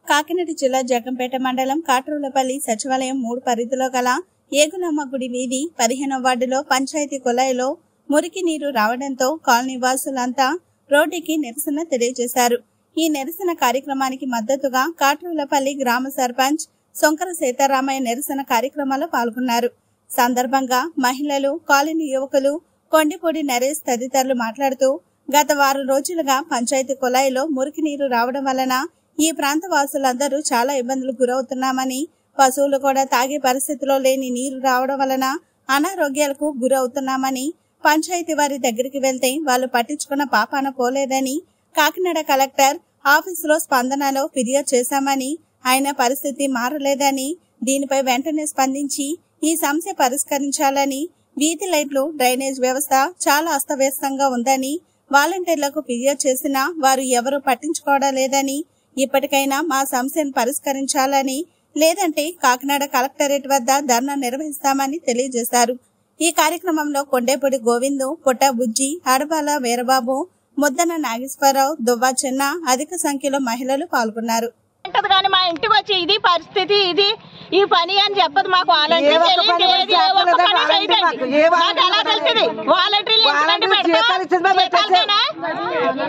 కాకినాడ జిల్లా జగంపేట మండలం కాట్రూలపల్లి సచివాలయం మూడు పరిధిలో గల ఏగులమ్మ గుడి వీధి పదిహేనవ వార్డులో పంచాయతీ కుళాయిలో మురికి నీరు రావడంతో కాలనీ వాసులంతా రోడ్డుకి నిరసన తెలియజేశారు ఈ నిరసన కార్యక్రమానికి మద్దతుగా కాట్రూలపల్లి గ్రామ సర్పంచ్ సొంకర సీతారామయ్య నిరసన కార్యక్రమాల్లో పాల్గొన్నారు సందర్భంగా మహిళలు కాలనీ యువకులు కొండిపూడి నరేష్ తదితరులు మాట్లాడుతూ గత వారం రోజులుగా పంచాయతీ కుళాయిలో మురికి నీరు రావడం వలన ఈ ప్రాంత వాసులందరూ చాలా ఇబ్బందులకు గురవుతున్నామని పశువులు కూడా తాగే పరిస్థితిలో లేని నీరు రావడం వలన అనారోగ్యాలకు గురవుతున్నామని పంచాయతీ వారి దగ్గరికి వెళ్తే వాళ్ళు పట్టించుకున్న పాపాన పోలేదని కాకినాడ కలెక్టర్ ఆఫీసులో స్పందనలో ఫిర్యాదు చేశామని ఆయన పరిస్థితి మారలేదని దీనిపై వెంటనే స్పందించి ఈ సమస్య పరిష్కరించాలని వీధి లైట్లు డ్రైనేజ్ వ్యవస్థ చాలా అస్తవ్యస్తంగా ఉందని వాలంటీర్లకు ఫిర్యాదు చేసినా వారు ఎవరూ పట్టించుకోవడం లేదని ఇప్పటికైనా మా సమస్యను పరిష్కరించాలని లేదంటే కాకినాడ కలెక్టరేట్ వద్ద ధర్నా నిర్వహిస్తామని తెలియజేశారు ఈ కార్యక్రమంలో కొండేపూడి గోవిందు పుట్ట బుజ్జి ఆడబాల వీరబాబు ముద్దన నాగేశ్వరరావు దువ్వా చిన్న అధిక సంఖ్యలో మహిళలు పాల్గొన్నారు అంటది కానీ మా ఇంటికి వచ్చి ఇది పరిస్థితి ఇది ఈ పని అని చెప్పదు మాకు ఏ ఒక్క పని కూడా చేస్తలేదండి, వాలంటీర్ మాకు ఏ మాకు ఎలా తెలుస్తుంది వాలంటీర్లు ఎందుకంటే వాళ్ళందరూ జీతాలు ఇచ్చింది మేము పెట్టేసాం.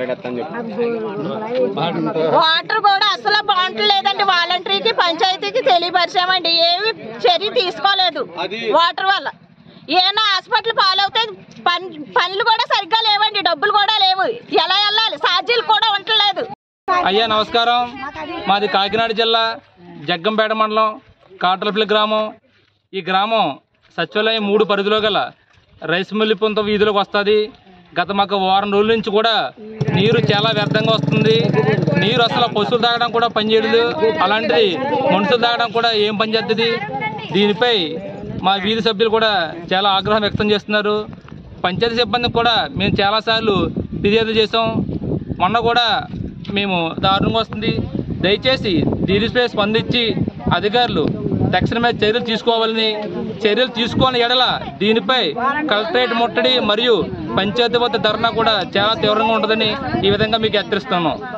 వాటర్ కూడా అసలు బాగుంటలేదండి వాలంటీర్కి పంచాయతీకి తెలియపరిచామండి ఏమి చర్య తీసుకోలేదు వాటర్ వల్ల ఏమైనా హాస్పిటల్ పాలవుతే పన్ పనులు కూడా సరిగ్గా లేవండి డబ్బులు కూడా లేవు ఎలా వెళ్ళాలి ఛార్జీలు కూడా ఉండలేదు అయ్యా నమస్కారం మాది కాకినాడ జిల్లా జగ్గంపేట మండలం కాట్రపల్లి గ్రామం ఈ గ్రామం సచివాలయం మూడు పరిధిలో గల రైస్ మిల్లు పొంత వీధిలోకి వస్తుంది గత మాకు వారం రోజుల నుంచి కూడా నీరు చాలా వ్యర్థంగా వస్తుంది నీరు అసలు పశువులు తాగడం కూడా పనిచేయదు అలాంటిది మనుషులు తాగడం కూడా ఏం పని చేస్తుంది దీనిపై మా వీధి సభ్యులు కూడా చాలా ఆగ్రహం వ్యక్తం చేస్తున్నారు పంచాయతీ సిబ్బందికి కూడా మేము చాలాసార్లు ఫిర్యాదు చేసాం మొన్న కూడా మేము దారుణంగా వస్తుంది దయచేసి దీనిపై స్పందించి అధికారులు తక్షణమే చర్యలు తీసుకోవాలని చర్యలు తీసుకోని ఎడల దీనిపై కలెక్టరేట్ ముట్టడి మరియు పంచాయతీ వద్ద ధర్నా కూడా చాలా తీవ్రంగా ఉంటుందని ఈ విధంగా మీకు హెచ్చరిస్తున్నాం